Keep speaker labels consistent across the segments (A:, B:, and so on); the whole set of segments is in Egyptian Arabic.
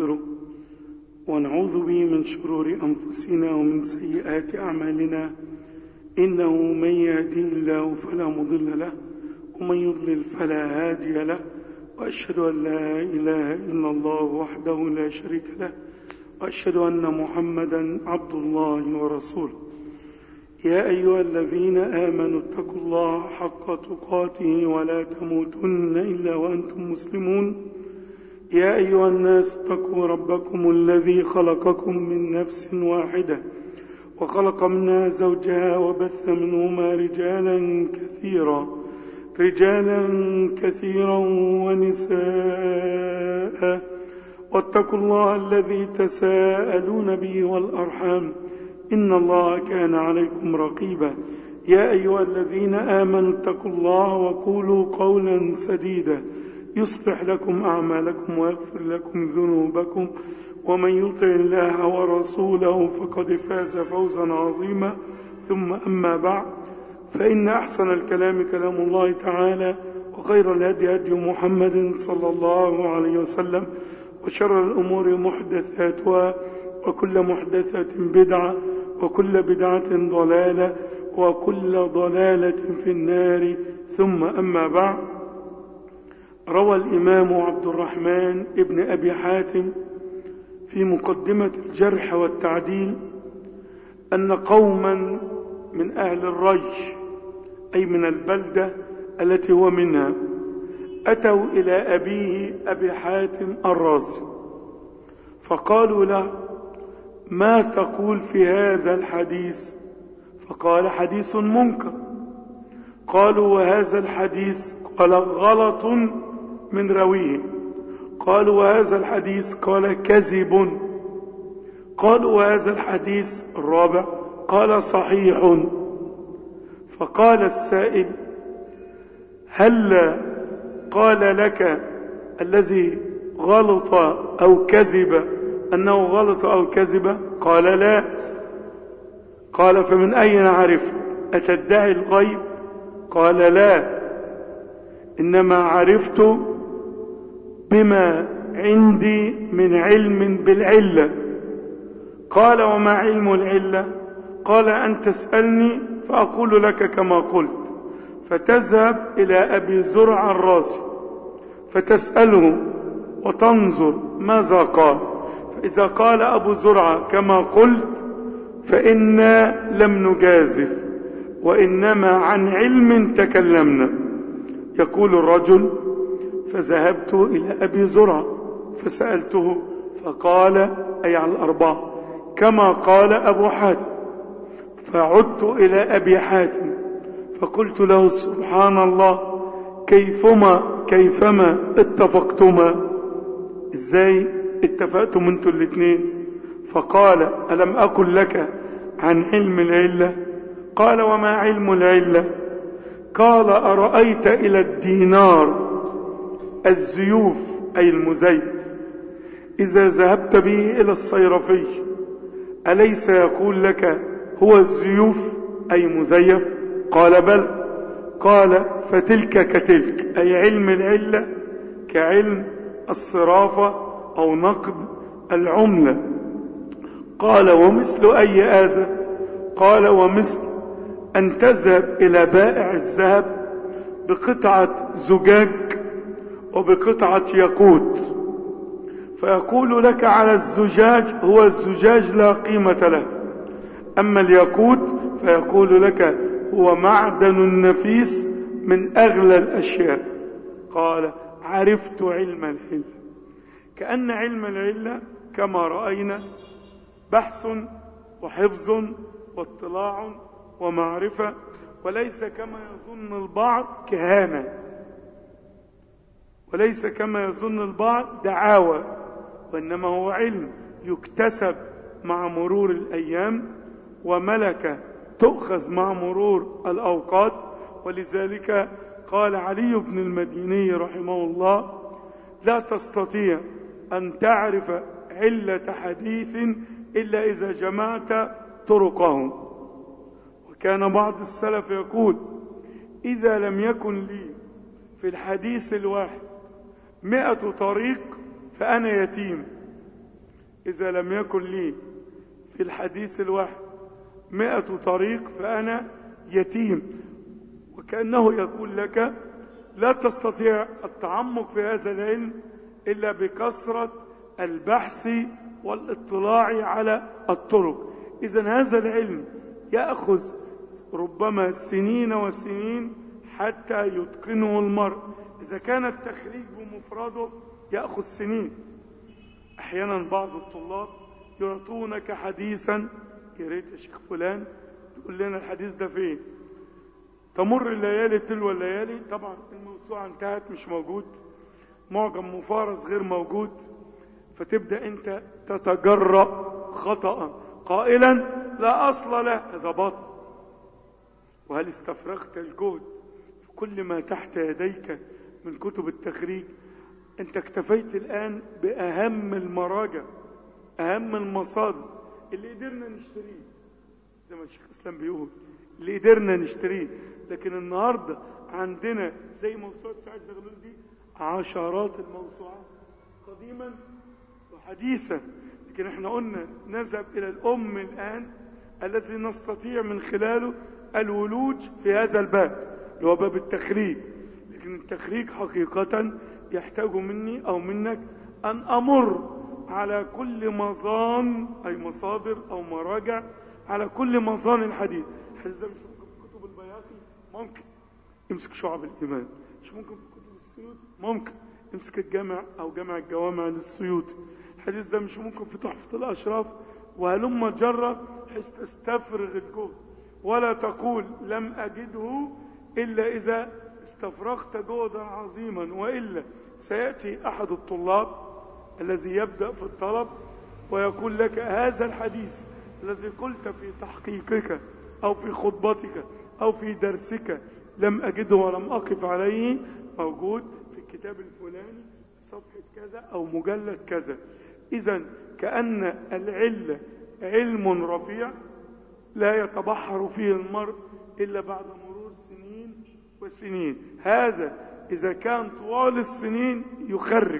A: ونستغفره ونعوذ به من شرور أنفسنا ومن سيئات أعمالنا إنه من يهدي الله فلا مضل له ومن يضلل فلا هادي له وأشهد أن لا إله إلا الله وحده لا شريك له وأشهد أن محمدا عبد الله ورسوله يا أيها الذين آمنوا اتقوا الله حق تقاته ولا تموتن إلا وأنتم مسلمون يا أيها الناس اتقوا ربكم الذي خلقكم من نفس واحدة وخلق منها زوجها وبث منهما رجالا كثيرا رجالا كثيرا ونساء واتقوا الله الذي تساءلون به والأرحام إن الله كان عليكم رقيبا يا أيها الذين آمنوا اتقوا الله وقولوا قولا سديدا يصلح لكم أعمالكم ويغفر لكم ذنوبكم ومن يطع الله ورسوله فقد فاز فوزا عظيما ثم أما بعد فإن أحسن الكلام كلام الله تعالى وخير الهدي هدي محمد صلى الله عليه وسلم وشر الأمور محدثاتها وكل محدثة بدعة وكل بدعة ضلالة وكل ضلالة في النار ثم أما بعد روى الإمام عبد الرحمن ابن أبي حاتم في مقدمة الجرح والتعديل أن قوما من أهل الري أي من البلدة التي هو منها أتوا إلى أبيه أبي حاتم الرازي فقالوا له ما تقول في هذا الحديث فقال حديث منكر قالوا وهذا الحديث قال غلط من رويه قالوا وهذا الحديث قال كذب قالوا وهذا الحديث الرابع قال صحيح فقال السائل هل قال لك الذي غلط أو كذب أنه غلط أو كذب قال لا قال فمن أين عرفت أتدعي الغيب قال لا إنما عرفت بما عندي من علم بالعلة قال وما علم العلة قال أن تسألني فأقول لك كما قلت فتذهب إلى أبي زرع الرازي فتسأله وتنظر ماذا قال فإذا قال أبو زرعة كما قلت فإنا لم نجازف وإنما عن علم تكلمنا يقول الرجل فذهبت إلى أبي زرعة فسألته فقال أي على الأربعة كما قال أبو حاتم فعدت إلى أبي حاتم فقلت له سبحان الله كيفما كيفما اتفقتما ازاي اتفقتم انتوا الاثنين فقال ألم أقل لك عن علم العلة قال وما علم العلة قال أرأيت إلى الدينار الزيوف أي المزيف إذا ذهبت به إلى الصيرفي أليس يقول لك هو الزيوف أي مزيف قال بل قال فتلك كتلك أي علم العلة كعلم الصرافة أو نقد العملة قال ومثل أي آذى قال ومثل أن تذهب إلى بائع الذهب بقطعة زجاج وبقطعة ياقوت فيقول لك على الزجاج هو الزجاج لا قيمة له أما الياقوت فيقول لك هو معدن نفيس من أغلى الأشياء قال عرفت علم العلة كأن علم العلة كما رأينا بحث وحفظ واطلاع ومعرفة وليس كما يظن البعض كهانة وليس كما يظن البعض دعاوى وإنما هو علم يكتسب مع مرور الأيام وملكة تؤخذ مع مرور الأوقات ولذلك قال علي بن المديني رحمه الله لا تستطيع أن تعرف علة حديث إلا إذا جمعت طرقه وكان بعض السلف يقول إذا لم يكن لي في الحديث الواحد مئة طريق فأنا يتيم إذا لم يكن لي في الحديث الواحد مئة طريق فأنا يتيم وكأنه يقول لك لا تستطيع التعمق في هذا العلم إلا بكثرة البحث والاطلاع على الطرق إذا هذا العلم يأخذ ربما سنين وسنين حتى يتقنه المرء إذا كان التخريج بمفرده يأخذ سنين أحيانا بعض الطلاب يعطونك حديثا يا ريت يا شيخ فلان تقول لنا الحديث ده فين تمر الليالي تلو الليالي طبعا الموسوعة انتهت مش موجود معجم مفارس غير موجود فتبدأ انت تتجرأ خطأ قائلا لا أصل له هذا باطل وهل استفرغت الجهد في كل ما تحت يديك من كتب التخريج انت اكتفيت الآن بأهم المراجع أهم المصادر اللي قدرنا نشتريه زي ما الشيخ اسلام بيقول اللي قدرنا نشتريه لكن النهاردة عندنا زي موسوعة سعد زغلول دي عشرات الموسوعات قديما وحديثا لكن احنا قلنا نذهب إلى الأم الآن الذي نستطيع من خلاله الولوج في هذا الباب اللي هو باب التخريج لكن التخريج حقيقة يحتاج مني أو منك أن أمر على كل مظان أي مصادر أو مراجع على كل مظان الحديث الحديث ده مش ممكن في كتب البياقي ممكن امسك شعب الإيمان مش ممكن في كتب السيوط ممكن امسك الجامع أو جامع الجوامع للسيوط الحديث ده مش ممكن في تحفة الأشراف وهلم جرة حيث تستفرغ الجهد ولا تقول لم أجده إلا إذا استفرغت جهدا عظيما وإلا سيأتي أحد الطلاب الذي يبدأ في الطلب ويقول لك هذا الحديث الذي قلت في تحقيقك أو في خطبتك أو في درسك لم أجده ولم أقف عليه موجود في الكتاب الفلاني صفحة كذا أو مجلد كذا إذا كأن العلة علم رفيع لا يتبحر فيه المرء إلا بعد مرور سنين وسنين هذا إذا كان طوال السنين يخرج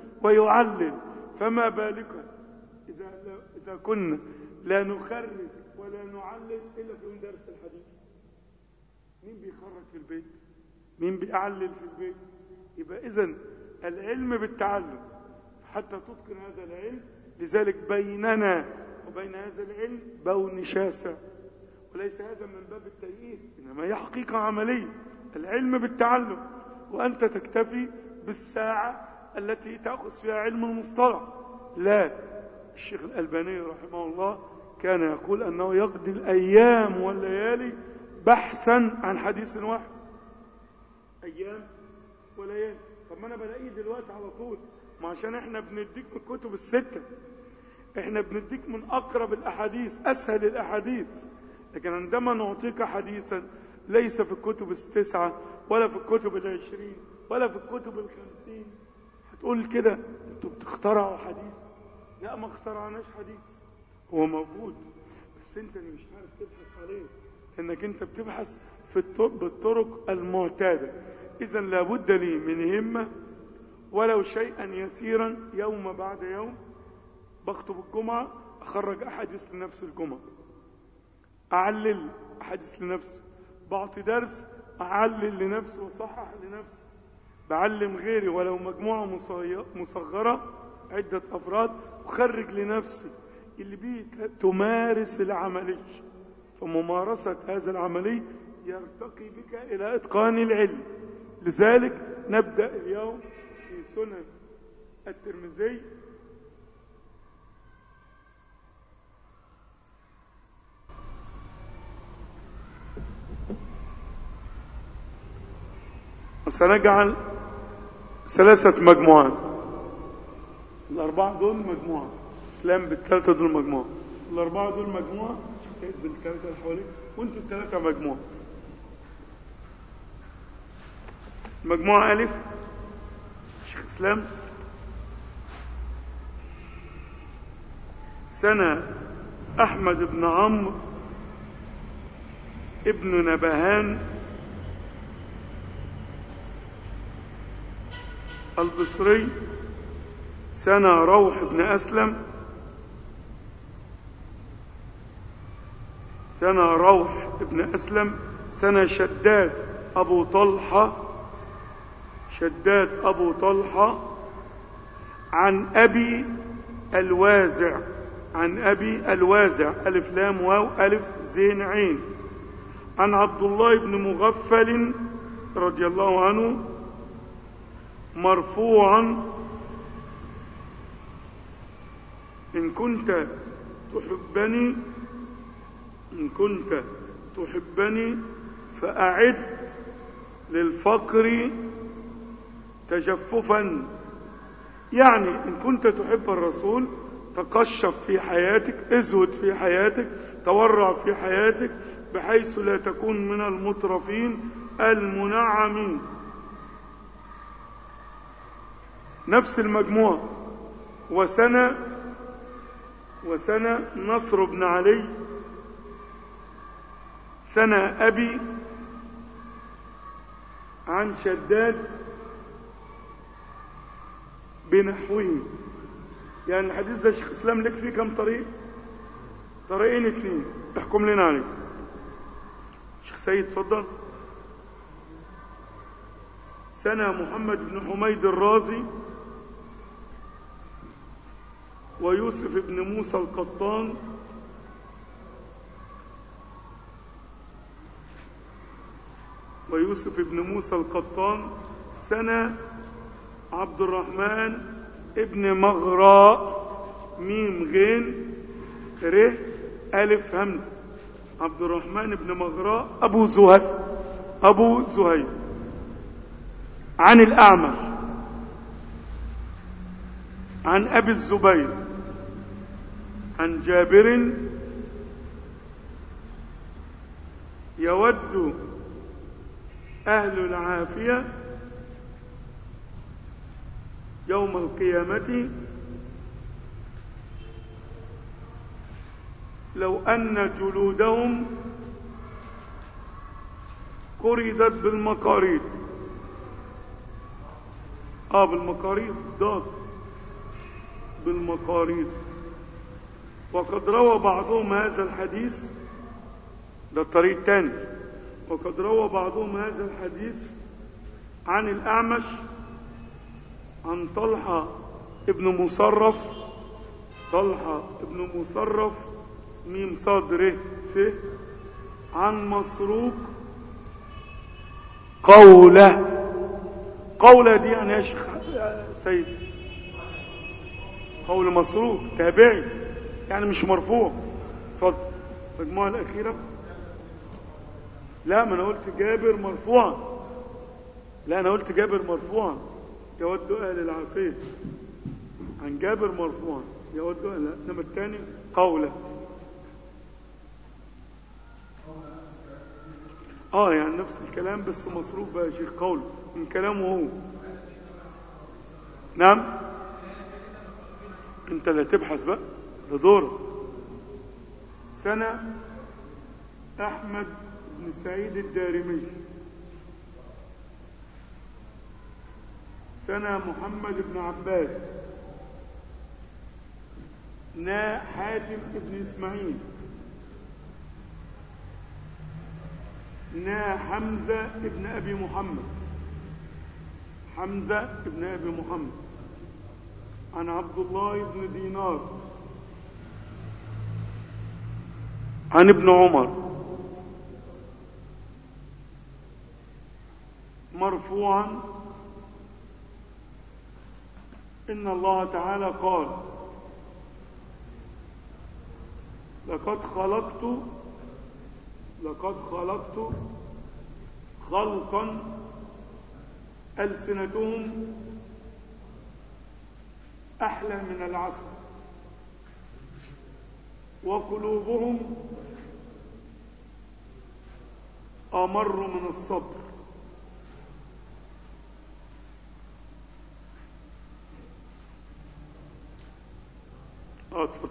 A: ويعلل فما بالك إذا, إذا كنا لا نخرج ولا نعلل إلا في درس الحديث مين بيخرج في البيت مين بيعلل في البيت يبقى إذن العلم بالتعلم حتى تتقن هذا العلم لذلك بيننا وبين هذا العلم بون شاسع وليس هذا من باب التيئيس إنما هي حقيقة عملية العلم بالتعلم وأنت تكتفي بالساعة التي تأخذ فيها علم المصطلح لا الشيخ الألباني رحمه الله كان يقول أنه يقضي الأيام والليالي بحثا عن حديث واحد أيام وليالي طب ما أنا بلاقيه دلوقتي على طول ما عشان احنا بنديك من الكتب الستة احنا بنديك من أقرب الأحاديث أسهل الأحاديث لكن عندما نعطيك حديثا ليس في الكتب التسعة ولا في الكتب العشرين ولا في الكتب الخمسين هتقول كده انتوا بتخترعوا حديث لا ما اخترعناش حديث هو موجود بس انت اللي مش عارف تبحث عليه انك انت بتبحث في الطرق بالطرق المعتادة اذا لابد لي من همة ولو شيئا يسيرا يوم بعد يوم بخطب الجمعة اخرج احاديث لنفس الجمعة اعلل احاديث لنفسي بعطي درس اعلل لنفسي واصحح لنفسي بعلم غيري ولو مجموعة مصغرة عدة أفراد أخرج لنفسي اللي بيه تمارس العملية فممارسة هذا العملي يرتقي بك إلى إتقان العلم لذلك نبدأ اليوم في سنن الترمذي وسنجعل ثلاثة مجموعات الأربعة دول مجموعة إسلام بالثلاثة دول مجموعة الأربعة دول مجموعة شيخ سيد بالثلاثة اللي حواليك وأنتوا الثلاثة مجموعة مجموعة ألف شيخ إسلام سنة أحمد بن عمرو ابن نبهان البصري سنة روح بن أسلم سنة روح ابن أسلم سنة شداد أبو طلحة شداد أبو طلحة عن أبي الوازع عن أبي الوازع ألف لام واو ألف زين عين عن عبد الله بن مغفل رضي الله عنه مرفوعا إن كنت تحبني إن كنت تحبني فأعد للفقر تجففا يعني إن كنت تحب الرسول تقشف في حياتك ازهد في حياتك تورع في حياتك بحيث لا تكون من المترفين المنعمين نفس المجموعة وسنة وسنة نصر بن علي سنة أبي عن شداد بنحوه يعني الحديث ده شيخ اسلام لك فيه كم طريق طريقين اتنين احكم لنا عليه شيخ سيد تفضل سنة محمد بن حميد الرازي ويوسف بن موسى القطان ويوسف بن موسى القطان سنة عبد الرحمن ابن مغراء ميم غين ر ألف همزة عبد الرحمن بن مغراء أبو زهير أبو زهير عن الأعمش عن أبي الزبير عن جابر يود أهل العافية يوم القيامة لو أن جلودهم قردت بالمقاريض آه بالمقاريض ضاد بالمقاريض وقد روى بعضهم هذا الحديث ده الطريق الثاني وقد روى بعضهم هذا الحديث عن الأعمش عن طلحة ابن مصرف طلحة ابن مصرف ميم صدره فيه عن مسروق قولة قولة دي يعني يا شيخ سيد قول مسروق تابعي يعني مش مرفوع اتفضل المجموعة الأخيرة لا ما أنا قلت جابر مرفوعا لا أنا قلت جابر مرفوعا يود أهل العافية عن جابر مرفوعا يود أهل إنما الثاني قولا اه يعني نفس الكلام بس مصروف بقى يا شيخ قول من كلامه هو نعم انت اللي تبحث بقى ده دورك سنة أحمد بن سعيد الدارمي سنة محمد بن عباد نا حاتم بن إسماعيل نا حمزة ابن أبي محمد حمزة ابن أبي محمد عن عبد الله بن دينار عن ابن عمر مرفوعا إن الله تعالى قال لقد خلقت لقد خلقت خلقا ألسنتهم أحلى من العسل وقلوبهم أمر من الصبر اه اتفضل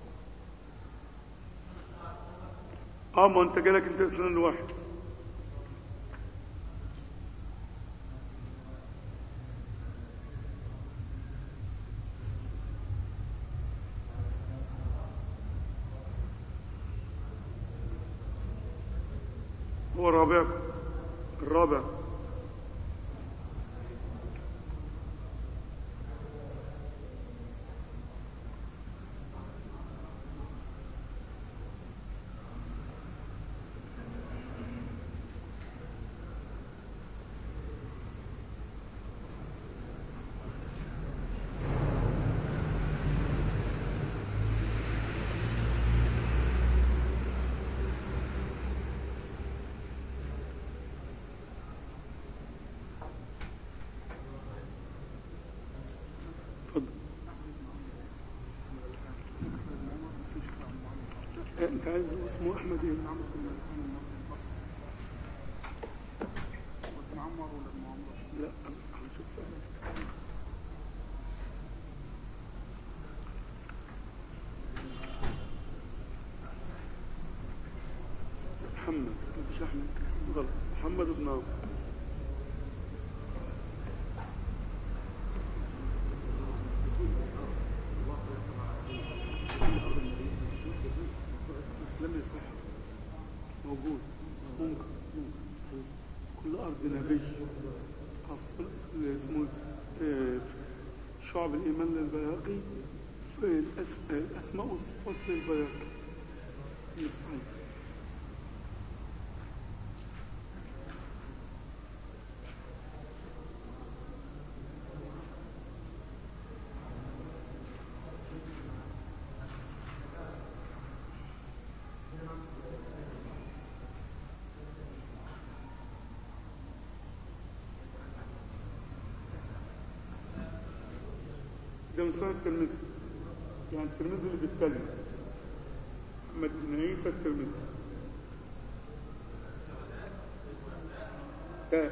A: اه ما انت جالك انت اسنان واحد هو رابعكم الرابع اتفضل لا، انت عايز اسمه احمد ايه لا هنشوف محمد مش احمد غلط محمد بن عمرو لم يصح موجود ممكن كل أرض نبي أفصل اللي اسمه آه، شعب الإيمان للبياقي في الأس- الأسماء والصفات للبياقي يصحيح ده من سنة الترمذي يعني الترمذي اللي بيتكلم محمد بن عيسى الترمذي ده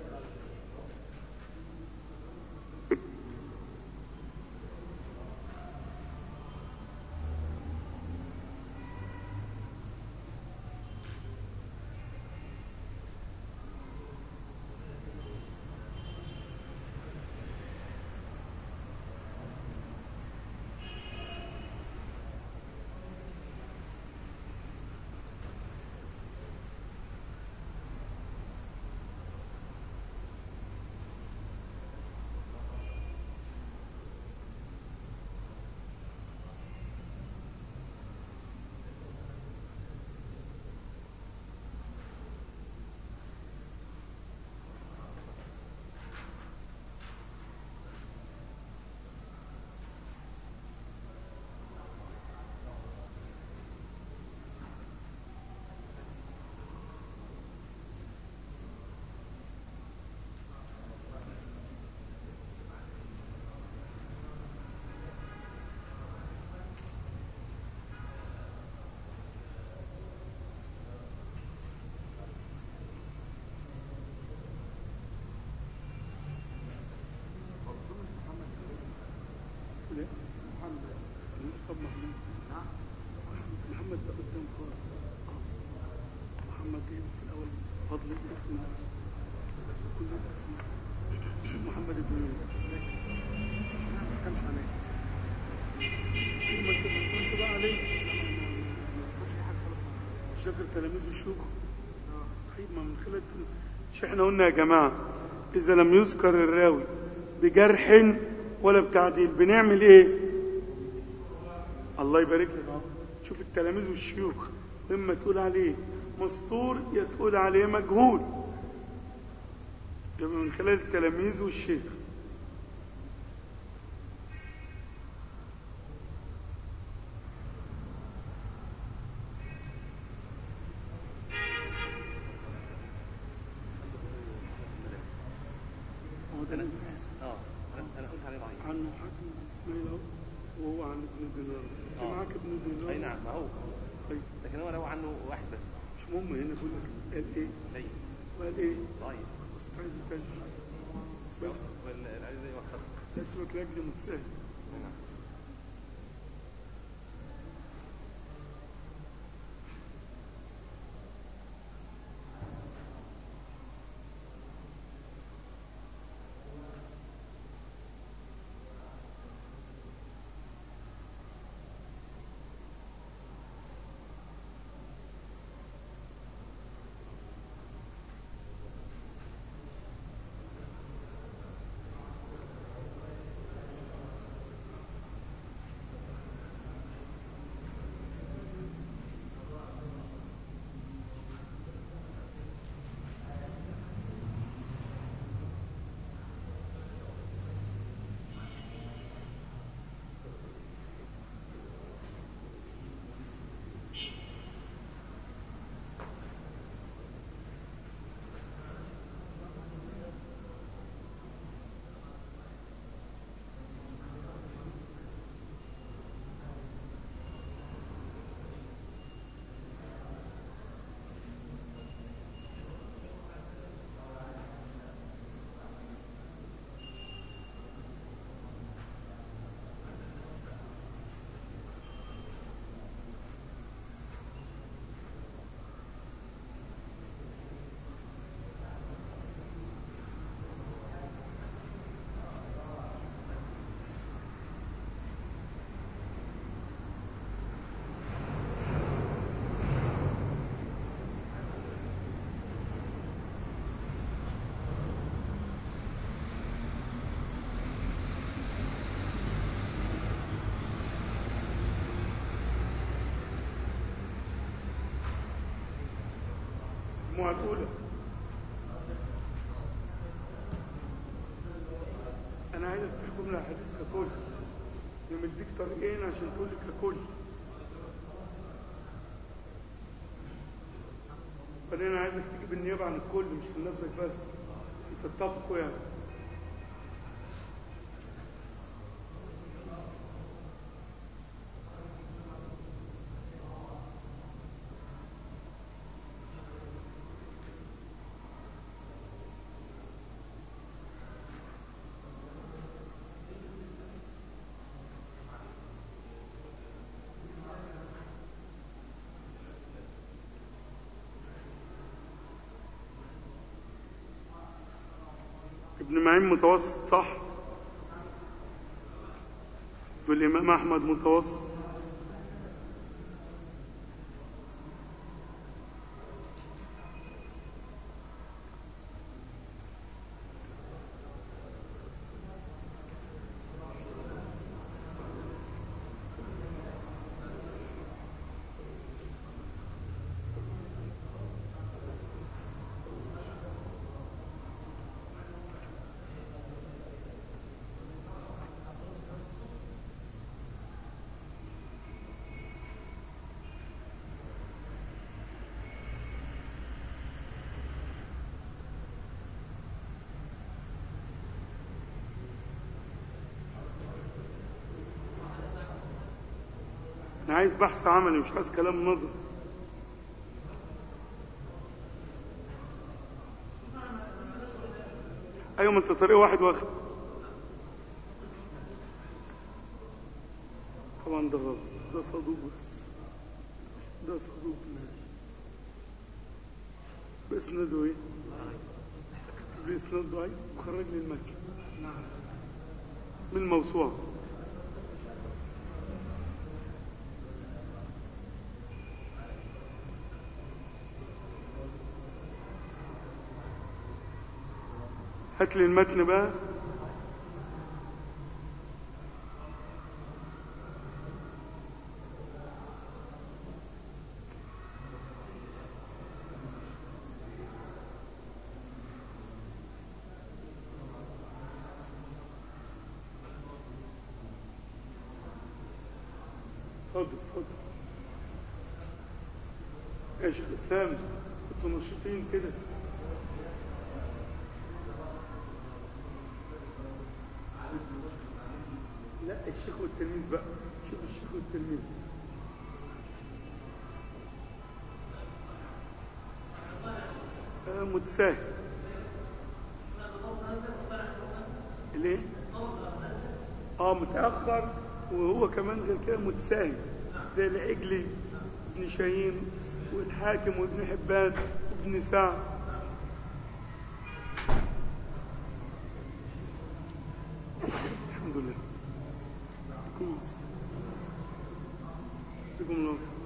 A: لا محمد طب محمد محمد ده قدام خالص محمد ده في الأول فضل الاسم كل الاسم شوف محمد بن ما كانش عليه ما انت ما انت بقى عليه مش فاكر تلاميذ الشيوخ طيب ما من خلال مش احنا قلنا يا جماعة إذا لم يذكر الراوي بجرح ولا بتعديل بنعمل ايه الله يبارك لك شوف التلاميذ والشيوخ اما تقول عليه مستور يا تقول عليه مجهول يبقى من خلال التلاميذ والشيخ هو ده انا
B: اه انا انا قلت عليه ضعيف
A: عنه حاتم بن اسماعيل اهو وهو عن ابن دينار انت
B: آه.
A: معاك ابن دينار
B: اي نعم ما هو
A: طيب
B: لكن هو روى عنه واحد بس
A: مش مهم هنا بقول لك قال ايه
B: لي
A: وقال ايه
B: ضعيف
A: بس أنت عايز تاني بس
B: والعلي زي وحده
A: اسمك لاجل متساهل
B: اي نعم
A: المجموعة الأولى أنا عايزك تحكم لي الحديث ككل أنا مديك طريقين عشان تقول لي ككل بعدين أنا عايزك تجيب النيابة عن الكل مش عن نفسك بس تتفقوا يعني ابن معين متوسط صح والإمام أحمد متوسط أنا عايز بحث عملي مش عايز كلام نظري أيوة ما أنت طريق واحد واخد طبعا ده غلط ده صدوق بس ده صدوق بس بإسناده إيه؟ اكتب لي إسناد ضعيف وخرج لي المكي من الموسوعة هات لي المتن بقى اتفضل اتفضل يا شيخ اسلام انتوا نشيطين كده لا الشيخ والتلميذ بقى شوف الشيخ والتلميذ آه متساهل ليه؟ اه متأخر وهو كمان غير كده متساهل زي العجلي ابن شاهين والحاكم وابن حبان وابن سعد الحمد لله كويس يعطيكم الله العافية.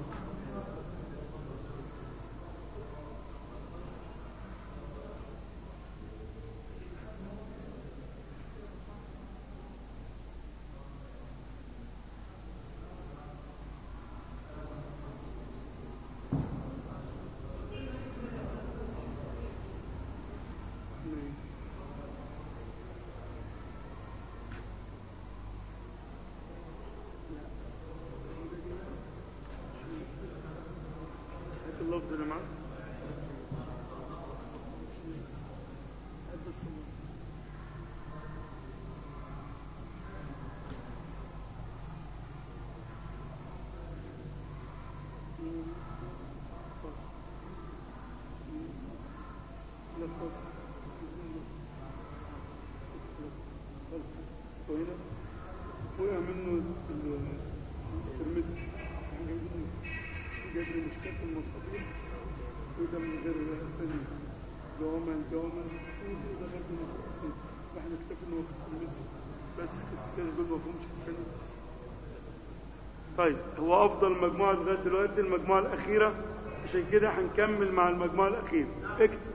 A: نعم. هات اللفظ اللي معاك هات بس اللفظ مم. طب. مم. لا طب. هنا وقع منه ال- الترمذي احنا جايبين جايب لي مشكلة المصابيح وده من غير أسانيد جوامع الجوامع المسعود وده برضه من غير أسانيد فاحنا اكتفينا هو في الترمذي بس كده كده دول ما فيهمش أسانيد طيب هو أفضل مجموعة لغاية دلوقتي المجموعة الأخيرة عشان كده هنكمل مع المجموعة الأخيرة اكتب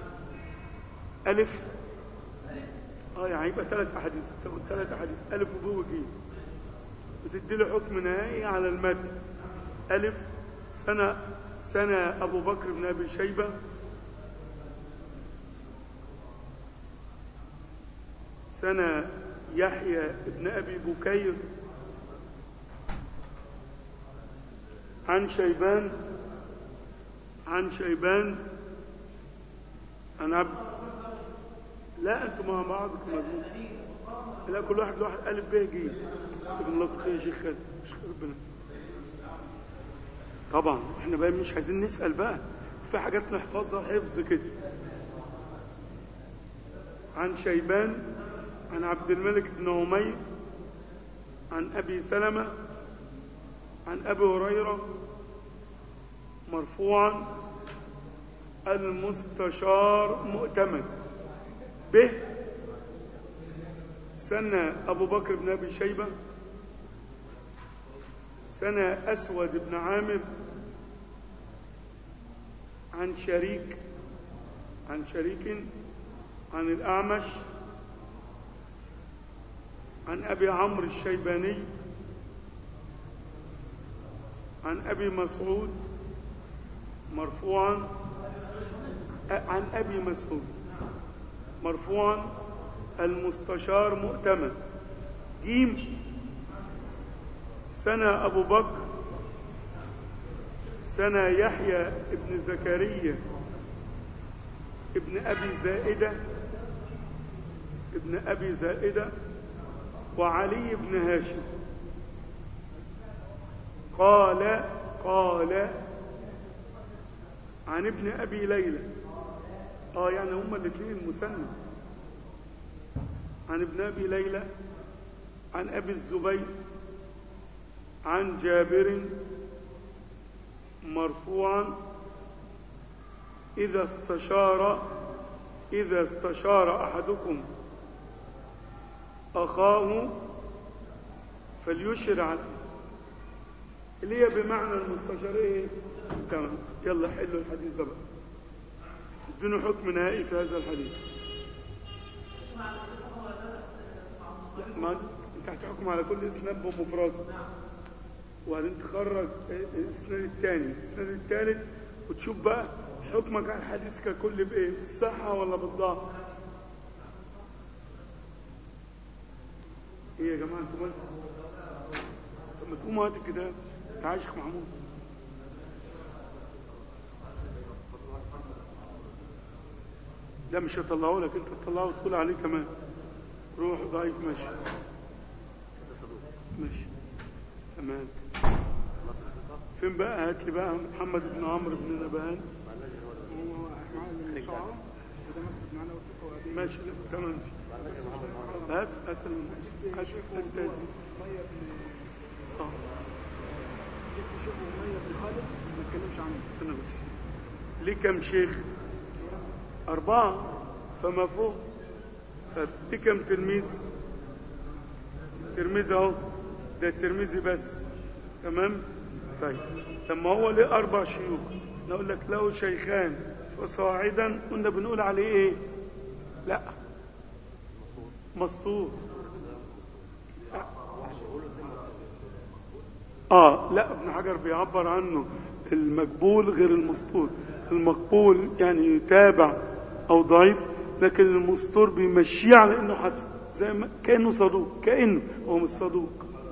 A: ألف اه يعني يبقى ثلاث أحاديث تاخد ثلاث أحاديث ألف وب وجيم وتدي له حكم نهائي على المتن ألف سنة سنة أبو بكر بن أبي شيبة سنة يحيى ابن أبي بكير عن شيبان عن شيبان عن عبد لا انتم مع بعضكم مجنون لا كل واحد له واحد الف ب ج جزاكم الله خير يا شيخ خالد شيخ ربنا يسلمك. طبعا احنا بقى مش عايزين نسال بقى في حاجات نحفظها حفظ كده عن شيبان عن عبد الملك بن عمير عن ابي سلمه عن ابي هريره مرفوعا المستشار مؤتمن به سنة أبو بكر بن أبي شيبة سنة أسود بن عامر عن شريك عن شريك عن الأعمش عن أبي عمرو الشيباني عن أبي مسعود مرفوعا عن أبي مسعود مرفوعا المستشار مؤتمن جيم سنة أبو بكر سنة يحيى ابن زكريا ابن أبي زائدة ابن أبي زائدة وعلي بن هاشم قال قال عن ابن أبي ليلى اه يعني هما الاثنين المثنى عن ابن ابي ليلى عن ابي الزبير عن جابر مرفوعا اذا استشار اذا استشار احدكم اخاه فليشر عليه اللي هي بمعنى المستشار ايه تمام يلا حلوا الحديث ده بقى ادوني حكم نهائي في هذا الحديث لا ما انت هتحكم على كل اسناد بمفرده وبعدين تخرج الاسناد الثاني الاسناد الثالث وتشوف بقى حكمك على الحديث ككل بايه بالصحه ولا بالضعف ايه يا جماعه انتوا مالكم طب ما تقوموا هات الكتاب تعال يا شيخ محمود لا مش هطلعه لك انت تطلعه وتقول عليه كمان روح ضعيف ماشي ماشي تمام فين بقى هات لي بقى محمد بن عمرو بن نبهان
C: هو معاه المشاعر وده مسجد معانا وفقه
A: ماشي لا تمام هات هات ال- هات التهذيب
C: ميه بن
A: اه
C: جبت شيخ ميه بن خالد ما اتكلمش عنه
A: استنى بس ليه كم شيخ أربعة فما فوق طب ليه كم تلميذ تلميذ أهو ده الترمذي بس تمام طيب لما هو ليه أربع شيوخ نقول لك له شيخان فصاعدا كنا بنقول عليه إيه لا مسطور اه لا ابن حجر بيعبر عنه المقبول غير المسطور المقبول يعني يتابع او ضعيف لكن المسطور بيمشيه على انه حسن زي ما كانه صدوق كانه هو مش صدوق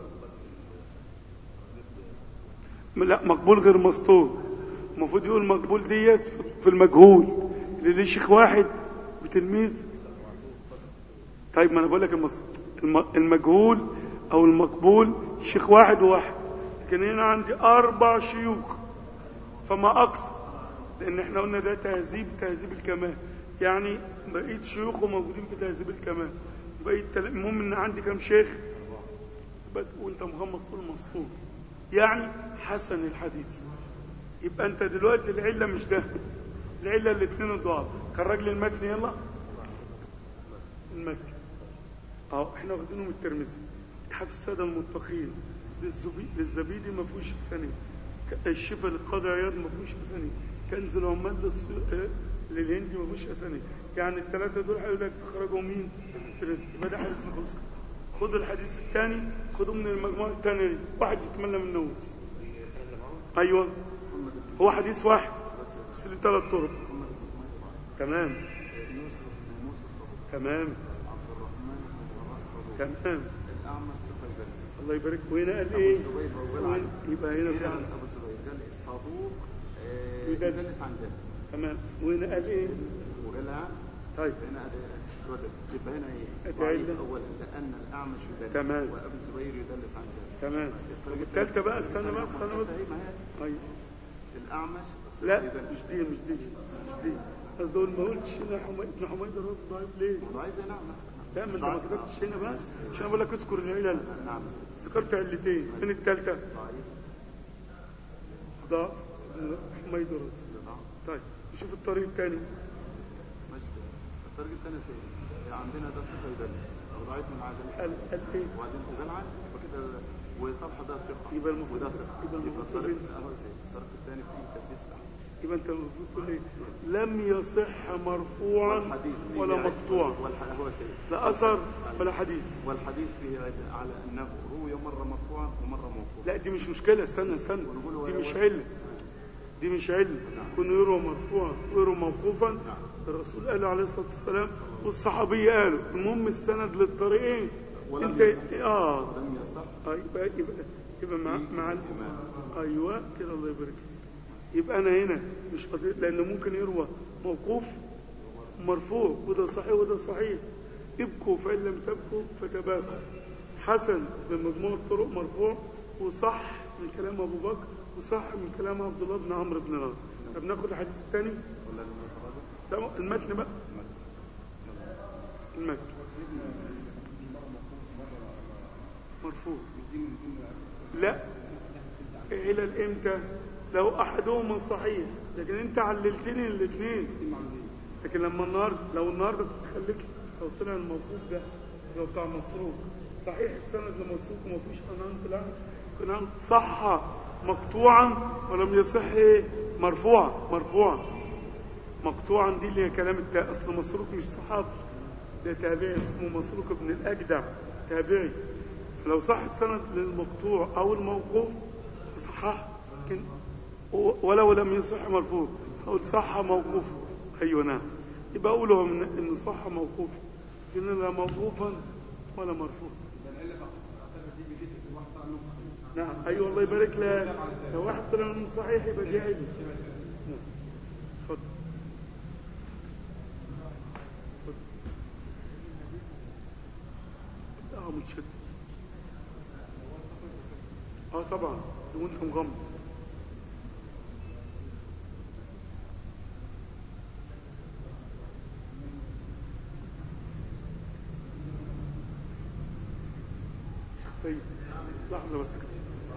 A: لا مقبول غير مسطور المفروض يقول مقبول ديت في المجهول اللي ليه شيخ واحد بتلميذ طيب ما انا بقول لك المس... الم... المجهول او المقبول شيخ واحد وواحد لكن هنا عندي اربع شيوخ فما اقصى لان احنا قلنا ده تهذيب تهذيب الكمال يعني بقيت شيوخه موجودين في تهذيب الكمال بقيت تل... المهم ان عندي كم شيخ بقى وانت مغمض تقول مسطور يعني حسن الحديث يبقى انت دلوقتي العله مش ده العله الاثنين الضعاف خرج لي المتن يلا المتن اه احنا واخدينه من الترمذي اتحاف الساده المتقين للزبي... للزبيدي ما فيهوش اسانيد ك- الشفاء للقاضي عياض ما فيهوش اسانيد كنز العمال للص... آه، للهندي ما فيهوش اسانيد يعني الثلاثه دول هيقول لك خرجوا مين الترمذي يبقى ده حديث خلاص خد الحديث الثاني خده من المجموعه الثانيه دي واحد يتمنى من النوس ايوه هو حديث واحد بس له ثلاث طرق تمام
C: يوسف بن موسى صدوق
A: تمام
C: عبد الرحمن بن
A: تمام
D: الأعمش ثقة يدلس
A: الله يبارك وهنا قال
D: أبو
A: ايه
D: الزبير وقال
A: وين-
D: عنه.
A: يبقى هنا في
D: عن
A: عن
D: أبو الزبير قال صدوق آه،
A: يدلس.
D: يدلس عن جد
A: تمام وهنا قال ايه
D: وقال عن
A: طيب
D: هنا الودد يبقى هنا ايه؟
A: أدي
D: ضعيف
A: علة.
D: اولا لان الاعمش يدلس
A: تمام.
D: وابو الزبير يدلس عن جد
A: تمام طب الثالثه بقى استنى بقى استنى بس
D: ما هي
A: ايوه
D: الاعمش الصدق
A: لا
D: يدلس.
A: مش دي مش دي مش دي قصدي اقول ما قلتش هنا حميد ابن حميد الراس ضعيف ليه؟
D: ضعيف ده نعم
A: لا ما انت ما
D: ضعيف.
A: كتبتش هنا بقى عشان بقول لك اذكر العلل
D: نعم
A: ذكرت علتين فين الثالثه؟
D: ضعيف
A: ضعف ابن حميد الراس
D: ضعف
A: طيب نشوف الطريق الثاني
D: مش الطريق الثاني سيء عندنا ده ثقه يدلس وضعيف من عدم
A: قال قال ايه؟
D: وبعدين وقال عن وكده وطلحه ده ثقه
A: يبقى المفروض-
D: وده ثقه
A: يبقى المفروض
D: الطريق
A: تقول إيه؟
D: اهو سيء الطريق الثاني فيه تدليس الاعمش
A: يبقى انت المفروض تقول ايه؟ لم يصح مرفوعا
D: والحديث فيه
A: ولا
D: عدة.
A: مقطوعا
D: والح- هو سيء
A: لا اثر ولا حديث
D: والحديث فيه عدة على انه روي مره مرفوعا ومره موقوفا
A: لا دي مش مشكله استنى استنى
D: ونقول
A: دي
D: ولا-
A: مش علة دي مش علة كونه يروى مرفوعا ويروى موقوفا
D: نعم.
A: الرسول قال عليه الصلاه والسلام والصحابيه قالوا المهم السند للطريقين
D: ولم
A: انت
D: يصح.
A: اه
D: ولم يصح
A: آه، يبقى يبقى يبقى مع
D: في
A: مع ال-
D: الاحتمال.
A: ايوه كده الله يبارك فيك يبقى انا هنا مش قضية لان ممكن يروى موقوف مرفوع وده صحيح وده صحيح ابكوا فان لم تبكوا فتباكوا حسن بمجموع الطرق مرفوع وصح من كلام ابو بكر وصح من كلام عبد الله بن عمرو بن العاص طب ناخد الحديث الثاني
D: ولا المتواضع
A: لا المتن بقى المتن مرفوع لا علل امتى لو احدهما صحيح لكن انت عللتني الاثنين لكن لما النهارده لو النهارده كنت خليك لو طلع الموقوف ده لو بتاع مسروق صحيح السند لمسروق وما فيش قنان طلع قنان صح مقطوعا ولم يصح ايه مرفوعا مرفوعا مقطوعا دي اللي هي كلام التا اصل مسروق مش صحابي ده تابعي اسمه مسروق بن الاجدع تابعي فلو صح السند للمقطوع او الموقوف صحح لكن و- ولو لم يصح مرفوع اقول صح موقوف ايوه نعم يبقى اقوله من ان صح موقوف لكن لا موقوفا ولا مرفوع نعم ايوه الله يبارك لك لو واحد طلع من صحيح يبقى دي علم نعم. اتفضل اه متشتت اه طبعا وانت مغمض سيد لحظة بس كده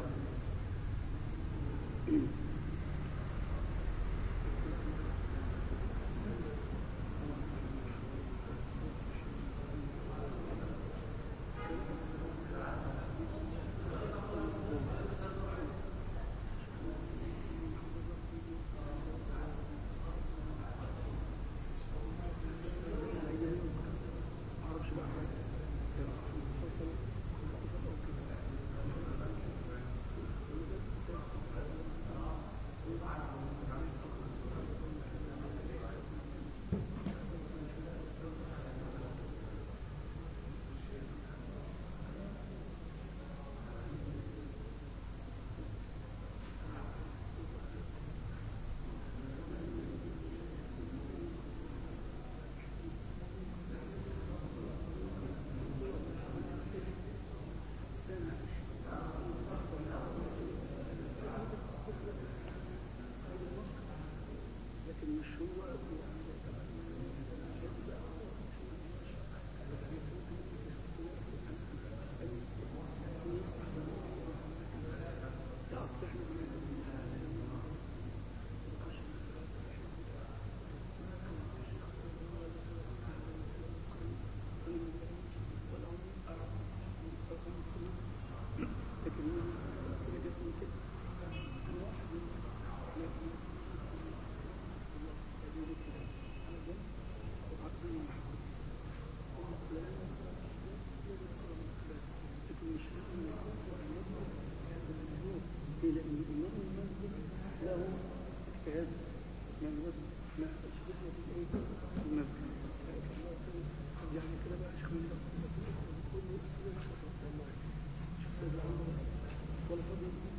A: معرفش بقى حاجة لكن مش هو بس أصل احنا لكن هي جت من كده أنا واحد منهم لكن لأن الإمام المسجد له اجتهاد اسمه المسجد ما يحصلش فتنة في الإيه؟ في المسجد يعني كده بقى شيخ من بس كله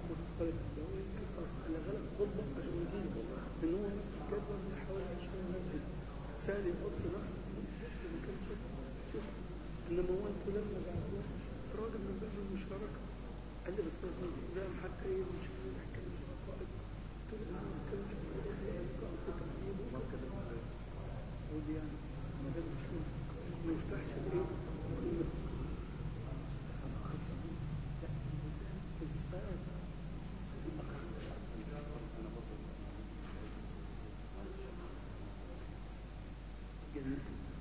A: مختلف الدوري اللي غلط خطبة عشان يجيب ان هو مثلا جدول بيحاول عشان ينزل سهل يحط نفسه في مكان شوف شوف انما هو انتوا لما بعتوه راجل من باب المشاركة قال لي بس لازم الكلام حتى ايه مش عايزين نتكلم في القائد قلت له انا بتكلم في القائد كنت عجيبه قول يعني ما دام مش ما يفتحش الايه المسجد السؤال جميل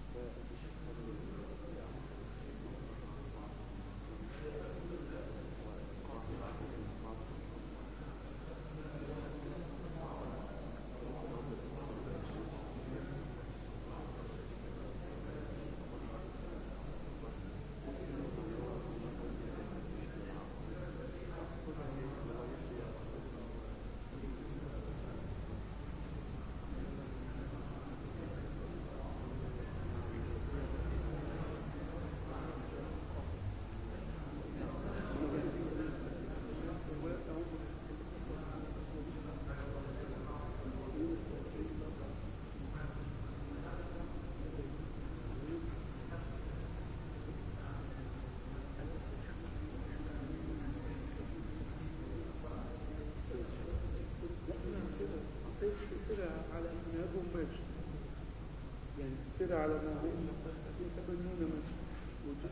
A: سير على ما هو ماشي يعني سير على ما هو في سبنون ماشي وجود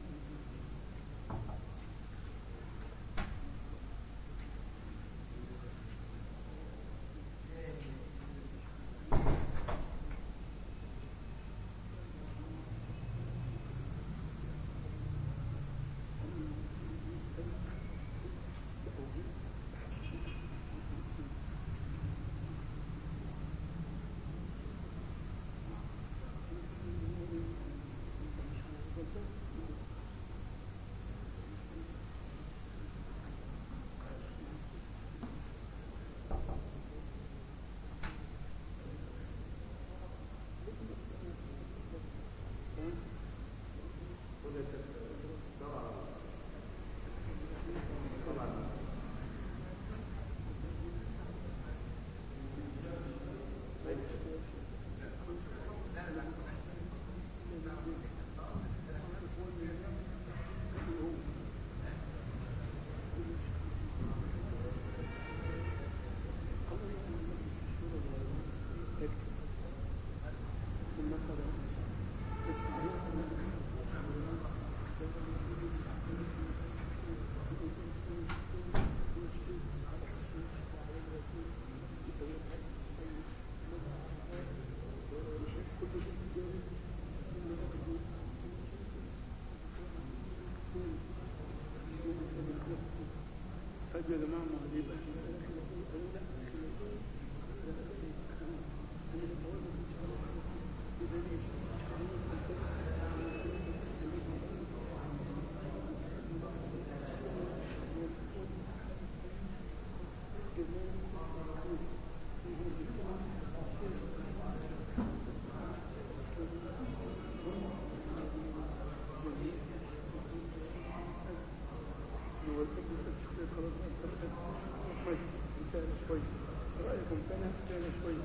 A: طيب يا جماعة ما هو يبقى المسألة خلافية قالوا لا مش خلافية أنا بتواجد إن شاء الله يبقى ليش مش خلينا هو الحب يسأل خلاص أنت أحمد يسأل شوي رأيكم كان يسأل شوي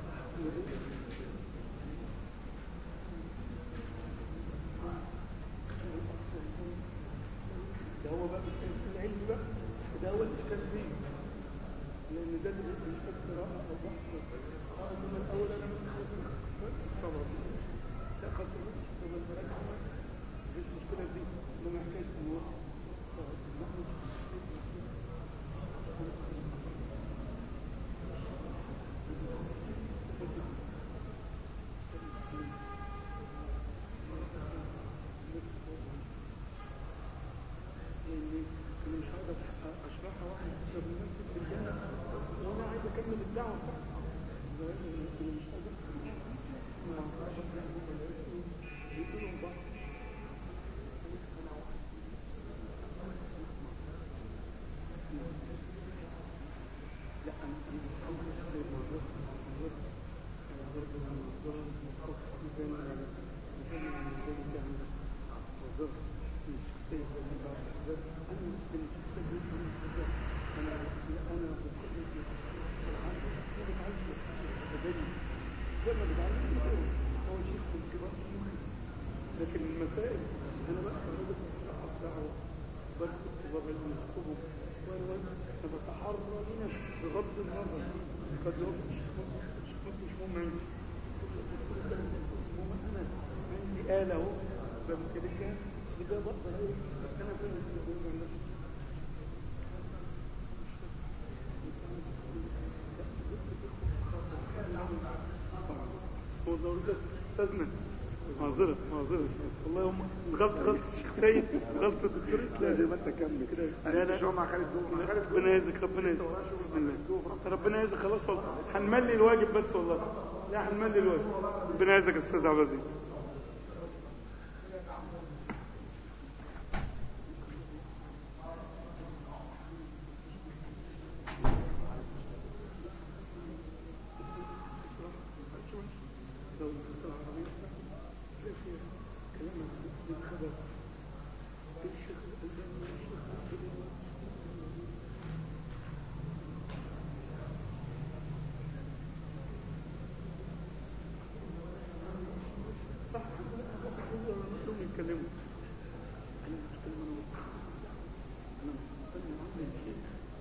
A: ده هو بقى مسألة العلم بقى ده هو الإشكال فيه لأن ده اللي بيحتاج قراءة أو بحث اه إنما الأول أنا مثلا عايز طبعا لا خط الوقت طب المراجعة مفيش مشكلة دي إنما حكاية إن هو لأن أنا مش هقدر أشرحها واحد طب الناس بتتجنن وأنا عايز أكمل الدعوة بتاعتي أنا مش هقدر مع أصحابك بيقولوا بعض أنا واحد لا أنا أنا بحاول أصير معذرة معذرة معذرة معذرة مصطفى ميزان ميزان ميزان يعني معذرة من الشخصية اللي بعد أنا من الشخصية دي أنا معذرة أنا لا انا بتكلم في العالم انا بتعلم تدين زي ما بتعلم كده هو شيخ من كبار شيوخي لكن المسائل انا بقى راجل اقف دعوه برسم طلاب علم يخطبهم وانا وانا انا بتحرى لنفسي بغض النظر قد يكون مش مش مش مهم عندي المهم انا عندي آلة اهو بمتلكها بده بقدر ايه انا فاهم اللي بقول عن نفسي اسمه الدوري استاذنا معذرة معذرة سيد والله هم غلطة غلطة الشيخ سيد غلطة الدكتور اسلام
C: زي ما انت كمل
A: كده
C: انا
A: لا
C: لسه
A: لا
C: شو مع خالد جوه مع خالد جوه
A: ربنا يجزيك ربنا يجزيك بسم الله ربنا يجزيك خلاص والله هنملي الواجب بس والله لا هنملي الواجب ربنا يجزيك يا استاذ عبد العزيز لو نزلت العربية تلاقي فيها كلام بالخبر الشيخ الألباني الشيخ الألباني صح كلهم يتكلموا انا مش بتكلم انا بتصح انا بتكلم عن الشيخ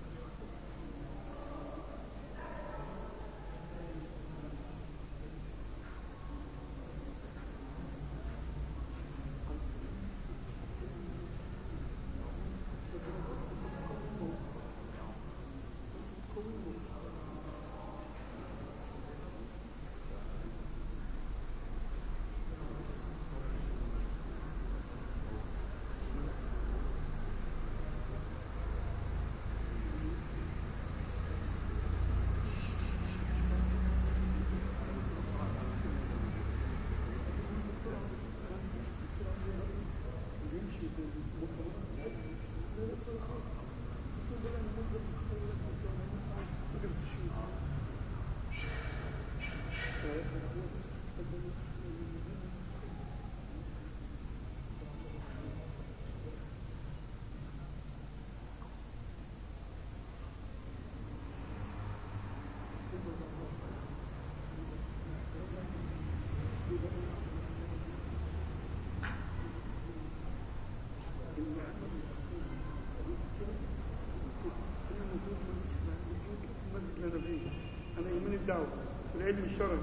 A: المسجد اللي انا فيه انا يهمني الدعوه في العلم الشرعي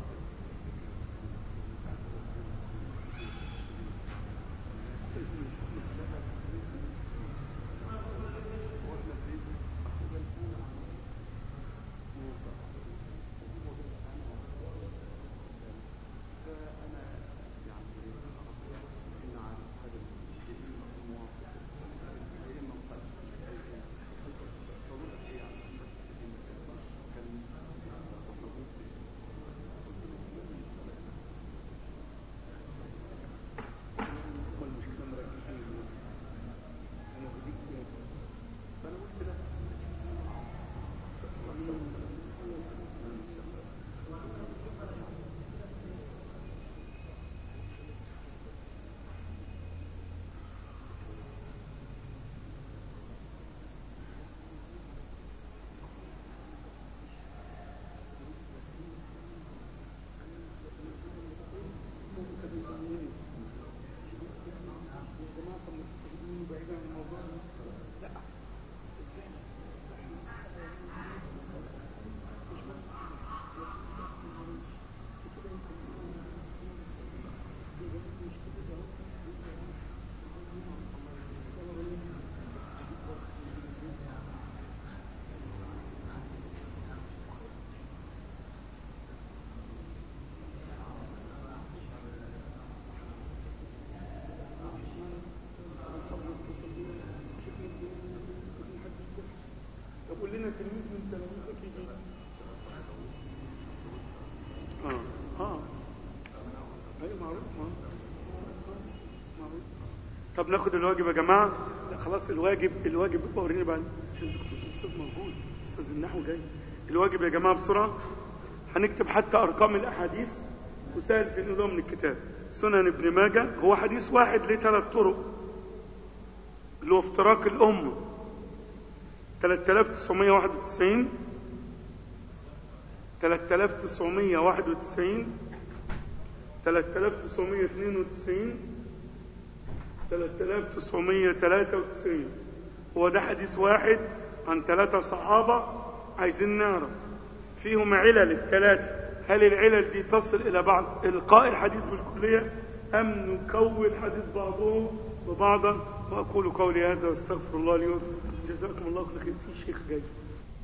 A: هو المشكله مركزين انا بديك فانا قلت لا طب قول لنا تلميذ من تلاميذك يجي اه اه ايوه معروف معروف معروف طب ناخد الواجب يا جماعه لا خلاص الواجب الواجب ابقى وريني بعد عشان الدكتور الاستاذ موجود استاذ النحو جاي الواجب يا جماعه بسرعه هنكتب حتى ارقام الاحاديث وسهل تنقلهم من الكتاب سنن ابن ماجه هو حديث واحد ليه ثلاث طرق اللي هو افتراق الامه 3991 3991 3992 3993 هو ده حديث واحد عن ثلاثة صحابة عايزين نعرف فيهم علل الثلاثة هل العلل دي تصل إلى بعض إلقاء الحديث بالكلية أم نكون حديث بعضهم ببعضا وأقول قولي هذا واستغفر الله لي ولكم جزاكم الله كل خير في شيخ جاي